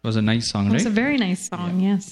Was a nice song It was right a very nice song, yes.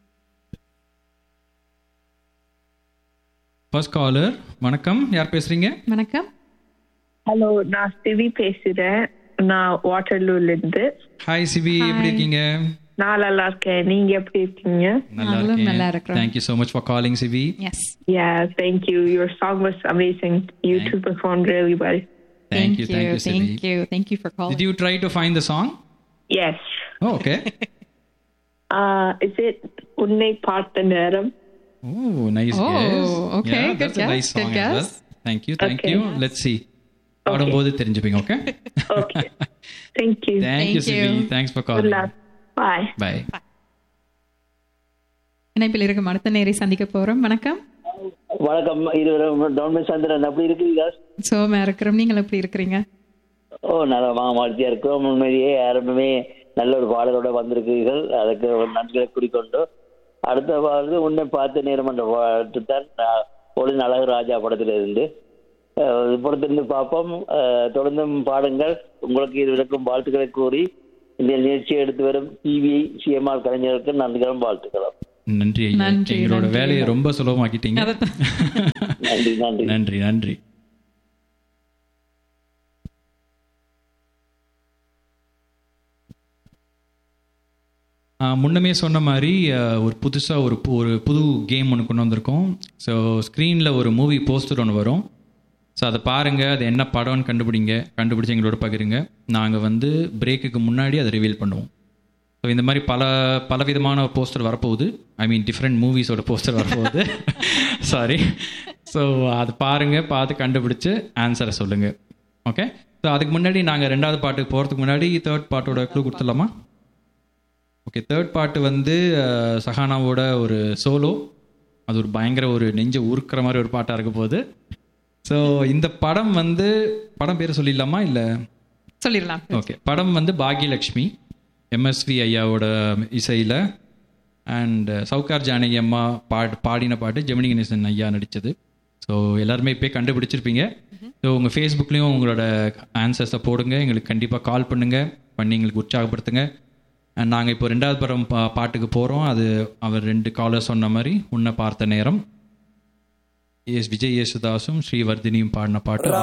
First caller வணக்கம் யார் பேசுறீங்க வணக்கம் hello நான் சிவி பேசுறேன் நான் வாட்டர்லூர்ல இருந்து ஹாய் சிவி எப்படி இருக்கீங்க நான் நல்லா இருக்கேன் நீங்க எப்படி இருக்கீங்க நல்லா நாங்களும் நல்லா இருக்கேன் இருக்கிறோம். Thank you so much for calling Sivi Yes. Yeah, thank you. Your song was amazing. You Thank- two performed really well. Thank you thank you Sivi Thank you. Thank you for calling. Did you try to find the song? Yes. Oh, okay. Uh, is it உன்னை பார்த்த நேரம் Oh, nice Oh, guess. okay, Yeah, good that's a guess, nice song good as well. guess. Thank you, thank Okay. you. Let's see. பாடும்போது தெரிஞ்சுப்பீங்க okay Okay. thank you. Thank you Thank Sivi you. Thanks for Good calling luck. Bye. Bye இணைப்பில் இருக்கும் அடுத்த நேரை சந்திக்க போறோம் வணக்கம் வணக்கம் இருவரும் டவுன்மே சந்திரன் அப்படி இருக்கிறீங்க சோமா இருக்கிறோம் நீங்கள் எப்படி இருக்கிறீங்க ஓ நல்லா மாமாழ்த்தியா இருக்கிறோம் உண்மையிலேயே ஆரம்பமே நல்ல ஒரு பாடலோட வந்திருக்கிறீர்கள் அதுக்கு ஒரு நன்றிகளை குறிக்கொண்டு அடுத்த பாடல் உன்னை பார்த்த நேரம் என்ற பாட்டு தான் நான் ஒளின் அழகு ராஜா படத்திலிருந்து அஹ், படத்திலிருந்து பார்ப்போம் அஹ், தொடர்ந்தும் பாடுங்கள் உங்களுக்கு இருவருக்கும் வாழ்த்துக்களை கூறி இந்த நிகழ்ச்சியை எடுத்து வரும் டிவி சிஎம்ஆர் கலைஞர்களுக்கு நன்றிகளும் வாழ்த்துக்களும் நன்றி ஐயா நன்றி, எங்களோட நன்றி. வேலையை ரொம்ப சுலபமாக்கிட்டீங்க அதைத்தான். நன்றி நன்றி நன்றி நன்றி ஆ, முன்னமே சொன்ன மாதிரி ஆ, ஒரு புதுசாக ஒரு பு- ஒரு புது கேம் ஒன்று கொண்டு வந்திருக்கோம் ஸோ ஸ்க்ரீனில் ஒரு மூவி போஸ்டர் ஒன்று வரும் ஸோ அதை பாருங்கள் அது என்ன படம்னு கண்டுபிடிங்க கண்டுபிடிச்சு எங்களோட பகிருங்க நாங்கள் வந்து பிரேக்குக்கு முன்னாடி அதை ரிவீல் பண்ணுவோம் ஸோ இந்த மாதிரி பல பல விதமான போஸ்டர் வரப்போகுது ஐ மீன் டிஃப்ரெண்ட் மூவிஸோட போஸ்டர் வரப்போகுது சாரி ஸோ அது பாருங்கள் பார்த்து கண்டுபிடிச்சு ஆன்சரை சொல்லுங்கள் ஓகே ஸோ அதுக்கு முன்னாடி நாங்கள் ரெண்டாவது பாட்டுக்கு போகிறதுக்கு முன்னாடி தேர்ட் பாட்டோட க்ளூ கொடுத்துடலாமா ஓகே தேர்ட் பாட்டு வந்து அஹ், சஹானாவோட ஒரு சோலோ அது ஒரு பயங்கர ஒரு நெஞ்ச உருக்குற மாதிரி ஒரு பாட்டாக இருக்க போகுது ஸோ இந்த படம் வந்து படம் பேர் சொல்லிடலாமா இல்லை சொல்லிடலாம் ஓகே படம் வந்து பாக்யலக்ஷ்மி எம்எஸ்வி ஐயாவோட இசையில் அண்ட் சவுகார் ஜானகி அம்மா பாட் பாடின பாட்டு ஜெமினி கணேசன் ஐயா நடித்தது ஸோ எல்லாருமே இப்போ கண்டுபிடிச்சிருப்பீங்க ஸோ உங்கள் ஃபேஸ்புக்லேயும் உங்களோட ஆன்சர்ஸை போடுங்க எங்களுக்கு கண்டிப்பாக கால் பண்ணுங்கள் பண்ணி எங்களுக்கு உற்சாகப்படுத்துங்க அண்ட் நாங்கள் இப்போ ரெண்டாவது படம் பா பாட்டுக்கு போகிறோம் அது அவர் ரெண்டு காலர் சொன்ன மாதிரி உன்னை பார்த்த நேரம் எஸ் விஜய் யேசுதாஸும் ஸ்ரீவர்தினியும் பாடின பாட்டு